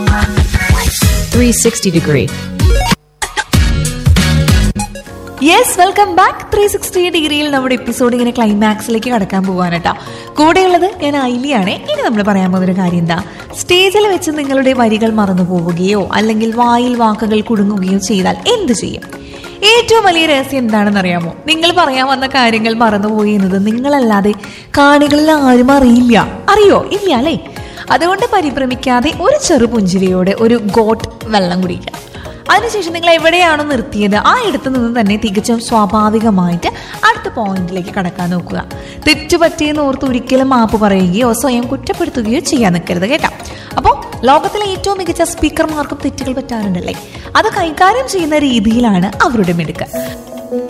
360 degree. Yes welcome back three sixty ഡിഗ്രിയിൽ നമ്മുടെ episode ഇങ്ങനെ ക്ലൈമാക്സിലേക്ക് കടക്കാൻ പോകാനട്ടാ കൂടെയുള്ളത് ഞാൻ ഐലിയാണ് ഇനി നമ്മൾ പറയാൻ പോകുന്ന ഒരു കാര്യം എന്താ സ്റ്റേജിൽ വെച്ച് നിങ്ങളുടെ വരികൾ മറന്നു പോവുകയോ അല്ലെങ്കിൽ വായിൽ വാക്കുകൾ കുടുങ്ങുകയോ ചെയ്താൽ എന്ത് ചെയ്യും ഏറ്റവും വലിയ രഹസ്യം എന്താണെന്ന് അറിയാമോ നിങ്ങൾ പറയാൻ വന്ന കാര്യങ്ങൾ മറന്നുപോയി എന്നത് നിങ്ങളല്ലാതെ കാണികളിൽ ആരും അറിയില്ല അറിയോ ഇല്ല അല്ലേ അതുകൊണ്ട് പരിഭ്രമിക്കാതെ ഒരു ചെറു പുഞ്ചിരിയോടെ ഒരു ഗോട്ട് വെള്ളം കുടിക്കുക അതിനുശേഷം നിങ്ങൾ എവിടെയാണോ നിർത്തിയത് ആ ഇടത്തു നിന്ന് തന്നെ തികച്ചും സ്വാഭാവികമായിട്ട് അടുത്ത പോയിന്റിലേക്ക് കടക്കാൻ നോക്കുക തെറ്റുപറ്റിയെന്ന് ഓർത്ത് ഒരിക്കലും മാപ്പ് പറയുകയോ സ്വയം കുറ്റപ്പെടുത്തുകയോ ചെയ്യാൻ നിൽക്കരുത് കേട്ടോ അപ്പോൾ ലോകത്തിലെ ഏറ്റവും മികച്ച സ്പീക്കർമാർക്കും തെറ്റുകൾ പറ്റാറുണ്ടല്ലേ അത് കൈകാര്യം ചെയ്യുന്ന രീതിയിലാണ് അവരുടെ മിടുക്ക്